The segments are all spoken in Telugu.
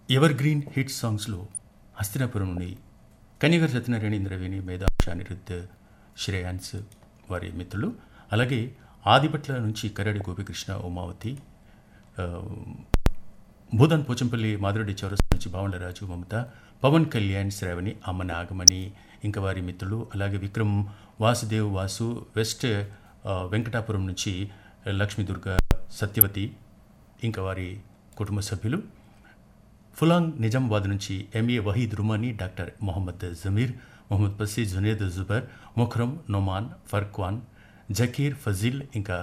ఎవర్ గ్రీన్ హిట్ సాంగ్స్లో హస్తినాపురం నుండి కన్యగర్ సత్యనారాయణ ఇంద్రవేణి మేధాంశ అనిరుద్ధ్ శ్రేయాన్స్ వారి మిత్రులు అలాగే ఆదిపట్ల నుంచి కరడి గోపికృష్ణ ఉమావతి ఆ, భూదాన్ పోచంపల్లి మాధురెడ్డి చౌరస్ నుంచి బావండరాజు మమత పవన్ కళ్యాణ్ శ్రావణి అమ్మ నాగమణి ఇంకా వారి మిత్రులు అలాగే విక్రమ్ వాసుదేవ్ వాసు వెస్ట్ ఆ, వెంకటాపురం నుంచి లక్ష్మీ దుర్గ సత్యవతి ఇంకా వారి కుటుంబ సభ్యులు ఫులాంగ్ నిజామాబాద్ నుంచి ఎంఏ వహీద్ రుమానీ డాక్టర్ మొహమ్మద్ జమీర్ మొహమ్మద్ పసీ జునేద్ జుబర్ ముఖరం నొమాన్ ఫర్క్వాన్ జకీర్ ఫజీల్ ఇంకా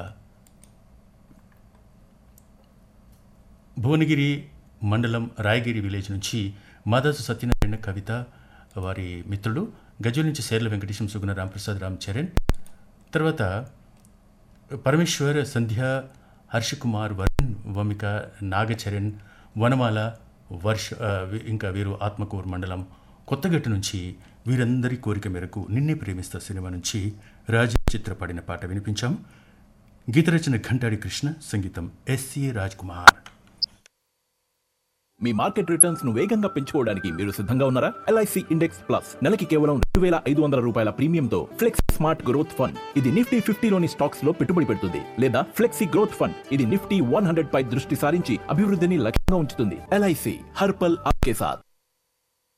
భువనగిరి మండలం రాయగిరి విలేజ్ నుంచి మాదాసు సత్యనారాయణ కవిత వారి మిత్రులు గజుల నుంచి సేర్ల వెంకటేశం సుగుణ రాంప్రసాద్ రామ్ చరణ్ తర్వాత పరమేశ్వర్ సంధ్య హర్షకుమార్ వరుణ్ వమిక నాగచరణ్ వనమాల వర్ష ఆ, వి- ఇంకా వీరు ఆత్మకూరు మండలం కొత్తగట్టు నుంచి వీరందరి కోరిక మేరకు నిన్నే ప్రేమిస్తా సినిమా నుంచి రాజా చిత్ర పాడిన పాట వినిపించాం గీతరచన ఘంటాడి కృష్ణ సంగీతం ఎస్సీ రాజ్ కుమార్ మీ మార్కెట్ రిటర్న్స్ ను వేగంగా పెంచుకోవడానికి మీరు సిద్ధంగా ఉన్నారా ఎల్ఐసి ఇండెక్స్ ప్లస్ నెలకి కేవలం రెండు వేల ఐదు వందల రూపాయల ప్రీమియంతో ఫ్లెక్స్ స్మార్ట్ గ్రోత్ ఫండ్ ఇది నిఫ్టీ ఫిఫ్టీలోని స్టాక్స్ లో పెట్టుబడి పెడుతుంది లేదా ఫ్లెక్సీ గ్రోత్ ఫండ్ ఇది నిఫ్టీ వన్ హండ్రెడ్ పై దృష్టి సారించి అభివృద్ధిని లక్ష్యంగా ఉంచుతుంది ఎల్ఐసి హర్పల్ ఆప్కే సాథ్